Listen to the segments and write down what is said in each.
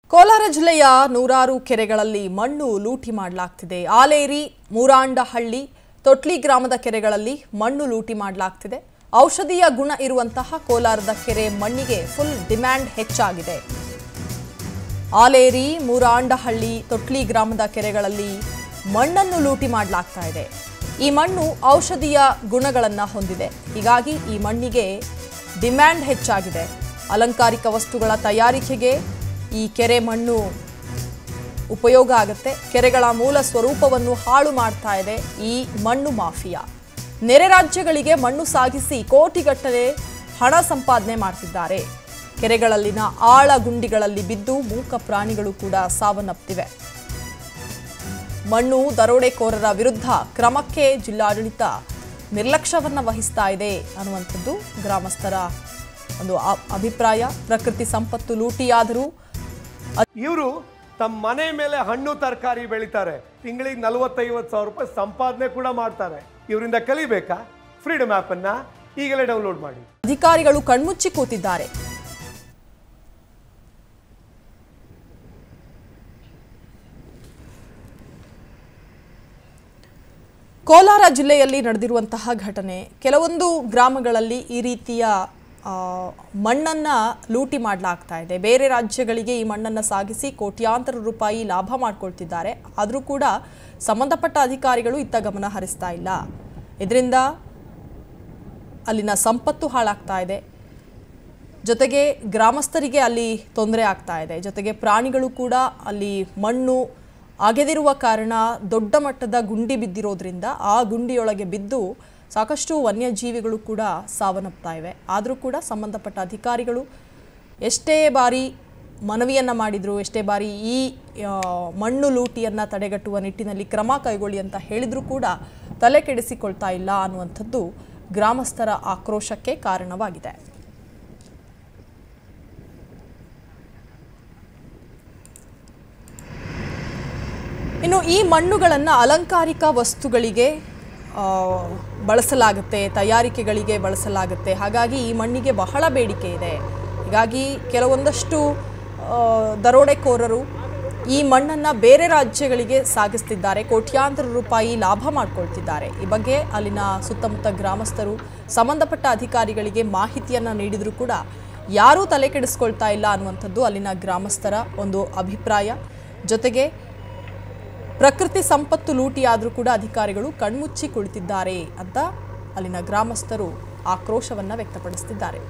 ಕೋಲಾರ ಜಿಲ್ಲೆಯ ನೂರಾರು ಕೆರೆಗಳಲ್ಲಿ ಮಣ್ಣು ಲೂಟಿ ಮಾಡಲಾಗ್ತಿದೆ ಆಲೇರಿ ಮೂರಾಂಡಹಳ್ಳಿ ತೊಟ್ಲಿ ಗ್ರಾಮದ ಕೆರೆಗಳಲ್ಲಿ ಮಣ್ಣು ಲೂಟಿ ಮಾಡಲಾಗ್ತಿದೆ ಔಷಧೀಯ ಗುಣ ಇರುವಂತಹ ಕೋಲಾರದ ಕೆರೆ ಮಣ್ಣಿಗೆ ಫುಲ್ ಡಿಮ್ಯಾಂಡ್ ಹೆಚ್ಚಾಗಿದೆ ಆಲೇರಿ ಮೂರಾಂಡಹಳ್ಳಿ ತೊಟ್ಲಿ ಗ್ರಾಮದ ಕೆರೆಗಳಲ್ಲಿ ಮಣ್ಣನ್ನು ಲೂಟಿ ಮಾಡಲಾಗ್ತಾ ಇದೆ ಈ ಮಣ್ಣು ಔಷಧೀಯ ಗುಣಗಳನ್ನು ಹೊಂದಿದೆ ಹೀಗಾಗಿ ಈ ಮಣ್ಣಿಗೆ ಡಿಮ್ಯಾಂಡ್ ಹೆಚ್ಚಾಗಿದೆ ಅಲಂಕಾರಿಕ ವಸ್ತುಗಳ ತಯಾರಿಕೆಗೆ ಈ ಕೆರೆ ಮಣ್ಣು ಉಪಯೋಗ ಆಗುತ್ತೆ ಕೆರೆಗಳ ಮೂಲ ಸ್ವರೂಪವನ್ನು ಹಾಳು ಮಾಡ್ತಾ ಇದೆ ಈ ಮಣ್ಣು ಮಾಫಿಯಾ ನೆರೆ ರಾಜ್ಯಗಳಿಗೆ ಮಣ್ಣು ಸಾಗಿಸಿ ಕೋಟಿಗಟ್ಟಲೆ ಹಣ ಸಂಪಾದನೆ ಮಾಡ್ತಿದ್ದಾರೆ ಕೆರೆಗಳಲ್ಲಿನ ಆಳ ಗುಂಡಿಗಳಲ್ಲಿ ಬಿದ್ದು ಮೂಕ ಪ್ರಾಣಿಗಳು ಕೂಡ ಸಾವನ್ನಪ್ಪಿವೆ ಮಣ್ಣು ದರೋಡೆಕೋರರ ವಿರುದ್ಧ ಕ್ರಮಕ್ಕೆ ಜಿಲ್ಲಾಡಳಿತ ನಿರ್ಲಕ್ಷ್ಯವನ್ನ ವಹಿಸ್ತಾ ಇದೆ ಅನ್ನುವಂಥದ್ದು ಗ್ರಾಮಸ್ಥರ ಒಂದು ಅ- ಅಭಿಪ್ರಾಯ ಪ್ರಕೃತಿ ಸಂಪತ್ತು ಲೂಟಿಯಾದರೂ ಇವರು ತಮ್ಮ ಮನೆ ಮೇಲೆ ಹಣ್ಣು ತರಕಾರಿ ಬೆಳಿತಾರೆ ತಿಂಗಳಿಗೆ ನಲವತ್ತೈವತ್ತು ಸಾವಿರ ರೂಪಾಯಿ ಸಂಪಾದನೆ ಕೂಡ ಮಾಡ್ತಾರೆ ಇವರಿಂದ ಕಲಿಬೇಕಾ ಫ್ರೀಡಮ್ ಆ್ಯಪನ್ನು ಈಗಲೇ ಡೌನ್ಲೋಡ್ ಮಾಡಿ ಅಧಿಕಾರಿಗಳು ಕಣ್ಮುಚ್ಚಿ ಕೂತಿದ್ದಾರೆ ಕೋಲಾರ ಜಿಲ್ಲೆಯಲ್ಲಿ ನಡೆದಿರುವಂತಹ ಘಟನೆ ಕೆಲವೊಂದು ಗ್ರಾಮಗಳಲ್ಲಿ ಈ ರೀತಿಯ ಆ, ಮಣ್ಣನ್ನ ಲೂಟಿ ಮಾಡಲಾಗ್ತಾ ಇದೆ ಬೇರೆ ರಾಜ್ಯಗಳಿಗೆ ಈ ಮಣ್ಣನ್ನು ಸಾಗಿಸಿ ಕೋಟ್ಯಾಂತರ ರೂಪಾಯಿ ಲಾಭ ಮಾಡ್ಕೊಳ್ತಿದ್ದಾರೆ ಆದರೂ ಕೂಡ ಸಂಬಂಧಪಟ್ಟ ಅಧಿಕಾರಿಗಳು ಇತ್ತ ಗಮನ ಹರಿಸ್ತಾ ಇಲ್ಲ ಇದರಿಂದ ಅಲ್ಲಿನ ಸಂಪತ್ತು ಹಾಳಾಗ್ತಾ ಇದೆ ಜೊತೆಗೆ ಗ್ರಾಮಸ್ಥರಿಗೆ ಅಲ್ಲಿ ತೊಂದರೆ ಆಗ್ತಾ ಇದೆ ಜೊತೆಗೆ ಪ್ರಾಣಿಗಳು ಕೂಡ ಅಲ್ಲಿ ಮಣ್ಣು ಅಗೆದಿರುವ ಕಾರಣ ದೊಡ್ಡ ಮಟ್ಟದ ಗುಂಡಿ ಬಿದ್ದಿರೋದ್ರಿಂದ ಆ ಗುಂಡಿಯೊಳಗೆ ಬಿದ್ದು ಸಾಕಷ್ಟು ವನ್ಯಜೀವಿಗಳು ಕೂಡ ಸಾವನ್ನಪ್ತಾ ಇವೆ ಆದರೂ ಕೂಡ ಸಂಬಂಧಪಟ್ಟ ಅಧಿಕಾರಿಗಳು ಎಷ್ಟೇ ಬಾರಿ ಮನವಿಯನ್ನು ಮಾಡಿದರು ಎಷ್ಟೇ ಬಾರಿ ಈ ಆ, ಮಣ್ಣು ಲೂಟಿಯನ್ನು ತಡೆಗಟ್ಟುವ ನಿಟ್ಟಿನಲ್ಲಿ ಕ್ರಮ ಕೈಗೊಳ್ಳಿ ಅಂತ ಹೇಳಿದರೂ ಕೂಡ ತಲೆ ಕೆಡಿಸಿಕೊಳ್ತಾ ಇಲ್ಲ ಅನ್ನುವಂಥದ್ದು ಗ್ರಾಮಸ್ಥರ ಆಕ್ರೋಶಕ್ಕೆ ಕಾರಣವಾಗಿದೆ ಇನ್ನು ಈ ಮಣ್ಣುಗಳನ್ನು ಅಲಂಕಾರಿಕ ವಸ್ತುಗಳಿಗೆ ಆ, ಬಳಸಲಾಗುತ್ತೆ ತಯಾರಿಕೆಗಳಿಗೆ ಬಳಸಲಾಗುತ್ತೆ ಹಾಗಾಗಿ ಈ ಮಣ್ಣಿಗೆ ಬಹಳ ಬೇಡಿಕೆ ಇದೆ ಹೀಗಾಗಿ ಕೆಲವೊಂದಷ್ಟು ಆ, ದರೋಡೆಕೋರರು ಈ ಮಣ್ಣನ್ನು ಬೇರೆ ರಾಜ್ಯಗಳಿಗೆ ಸಾಗಿಸ್ತಿದ್ದಾರೆ ಕೋಟ್ಯಾಂತರ ರೂಪಾಯಿ ಲಾಭ ಮಾಡ್ಕೊಳ್ತಿದ್ದಾರೆ ಈ ಬಗ್ಗೆ ಅಲ್ಲಿನ ಸುತ್ತಮುತ್ತ ಗ್ರಾಮಸ್ಥರು ಸಂಬಂಧಪಟ್ಟ ಅಧಿಕಾರಿಗಳಿಗೆ ಮಾಹಿತಿಯನ್ನು ನೀಡಿದರೂ ಕೂಡ ಯಾರೂ ತಲೆ ಕೆಡಿಸ್ಕೊಳ್ತಾ ಇಲ್ಲ ಅನ್ನುವಂಥದ್ದು ಅಲ್ಲಿನ ಗ್ರಾಮಸ್ಥರ ಒಂದು ಅಭಿಪ್ರಾಯ ಜೊತೆಗೆ ಪ್ರಕೃತಿ ಸಂಪತ್ತು ಲೂಟಿಯಾದರೂ ಕೂಡ ಅಧಿಕಾರಿಗಳು ಕಣ್ಮುಚ್ಚಿ ಕುಳಿತಿದ್ದಾರೆ ಅಂತ ಅಲ್ಲಿನ ಗ್ರಾಮಸ್ಥರು ಆಕ್ರೋಶವನ್ನ ವ್ಯಕ್ತಪಡಿಸುತ್ತಿದ್ದಾರೆ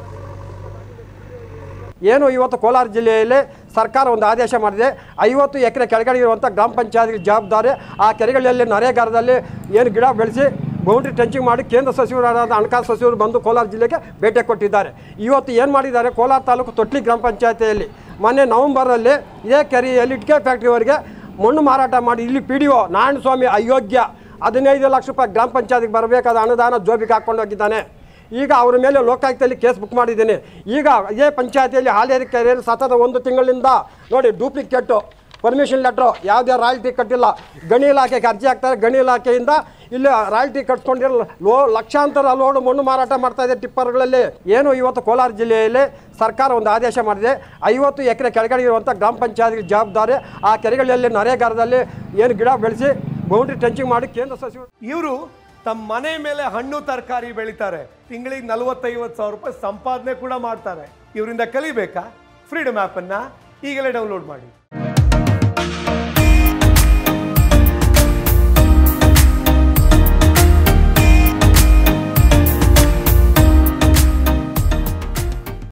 ಏನು ಇವತ್ತು ಕೋಲಾರ ಜಿಲ್ಲೆಯಲ್ಲಿ ಸರ್ಕಾರ ಒಂದು ಆದೇಶ ಮಾಡಿದೆ ಐವತ್ತು ಎಕರೆ ಕೆಳಗಡೆ ಇರುವಂಥ ಗ್ರಾಮ ಪಂಚಾಯತ್ಗೆ ಜವಾಬ್ದಾರಿ ಆ ಕೆರೆಗಳಲ್ಲಿ ನರೇಗಾರದಲ್ಲಿ ಏನು ಗಿಡ ಬೆಳೆಸಿ ಬೌಂಡ್ರಿ ಟೆಂಚಿಂಗ್ ಮಾಡಿ ಕೇಂದ್ರ ಸಚಿವರಾದ ಹಣಕಾಸು ಸಚಿವರು ಬಂದು ಕೋಲಾರ ಜಿಲ್ಲೆಗೆ ಭೇಟಿ ಕೊಟ್ಟಿದ್ದಾರೆ ಇವತ್ತು ಏನು ಮಾಡಿದ್ದಾರೆ ಕೋಲಾರ ತಾಲೂಕು ತೊಟ್ಲಿ ಗ್ರಾಮ ಪಂಚಾಯತಿಯಲ್ಲಿ ಮೊನ್ನೆ ನವೆಂಬರಲ್ಲಿ ಇದೇ ಕೆರೆಯಲ್ಲಿ ಇಟ್ಕೆ ಫ್ಯಾಕ್ಟ್ರಿವರೆಗೆ ಮಣ್ಣು ಮಾರಾಟ ಮಾಡಿ ಇಲ್ಲಿ ಪಿ ಡಿ ಒ ನಾರಾಯಣಸ್ವಾಮಿ ಅಯೋಗ್ಯ ಹದಿನೈದು ಲಕ್ಷ ರೂಪಾಯಿ ಗ್ರಾಮ ಪಂಚಾಯತ್ಗೆ ಬರಬೇಕಾದ ಅನುದಾನ ಜೋಬಿಗೆ ಹಾಕ್ಕೊಂಡು ಹೋಗಿದ್ದಾನೆ ಈಗ ಅವರ ಮೇಲೆ ಲೋಕಾಯುಕ್ತದಲ್ಲಿ ಕೇಸ್ ಬುಕ್ ಮಾಡಿದ್ದೀನಿ ಈಗ ಇದೇ ಪಂಚಾಯತಿಯಲ್ಲಿ ಹಾಲೇರಿ ಕೆರೆಯಲ್ಲಿ ಸತತ ಒಂದು ತಿಂಗಳಿಂದ ನೋಡಿ ಡೂಪ್ಲಿಕೇಟು ಪರ್ಮಿಷನ್ ಲೆಟ್ರು ಯಾವುದೇ ರಾಯಲ್ಟಿ ಕಟ್ಟಿಲ್ಲ ಗಣಿ ಇಲಾಖೆಗೆ ಅರ್ಜಿ ಹಾಕ್ತಾರೆ ಗಣಿ ಇಲಾಖೆಯಿಂದ ಇಲ್ಲಿ ರಾಯಲ್ಟಿ ಕಟ್ಸ್ಕೊಂಡಿರಲ್ಲ ಲೋ ಲಕ್ಷಾಂತರ ಲೋಡು ಮಣ್ಣು ಮಾರಾಟ ಮಾಡ್ತಾ ಇದೆ ಟಿಪ್ಪರ್ಗಳಲ್ಲಿ ಏನು ಇವತ್ತು ಕೋಲಾರ ಜಿಲ್ಲೆಯಲ್ಲಿ ಸರ್ಕಾರ ಒಂದು ಆದೇಶ ಮಾಡಿದೆ ಐವತ್ತು ಎಕರೆ ಕೆಳಗಡೆ ಇರುವಂಥ ಗ್ರಾಮ ಪಂಚಾಯತ್ಗೆ ಜವಾಬ್ದಾರಿ ಆ ಕೆರೆಗಳಲ್ಲಿ ನರೇಗಾರದಲ್ಲಿ ಏನು ಗಿಡ ಬೆಳೆಸಿ ಬೌಂಡ್ರಿ ಟೆಂಚಿಂಗ್ ಮಾಡಿ ಕೇಂದ್ರ ಸಚಿವರು ಇವರು ತಮ್ಮ ಮನೆ ಮೇಲೆ ಹಣ್ಣು ತರಕಾರಿ ಬೆಳಿತಾರೆ ತಿಂಗಳಿಗೆ ನಲವತ್ತೈವತ್ತು ಸಾವಿರ ರೂಪಾಯಿ ಸಂಪಾದನೆ ಕೂಡ ಮಾಡ್ತಾರೆ ಇವರಿಂದ ಕಲಿಬೇಕಾ ಫ್ರೀಡಮ್ ಆ್ಯಪನ್ನು ಈಗಲೇ ಡೌನ್ಲೋಡ್ ಮಾಡಿ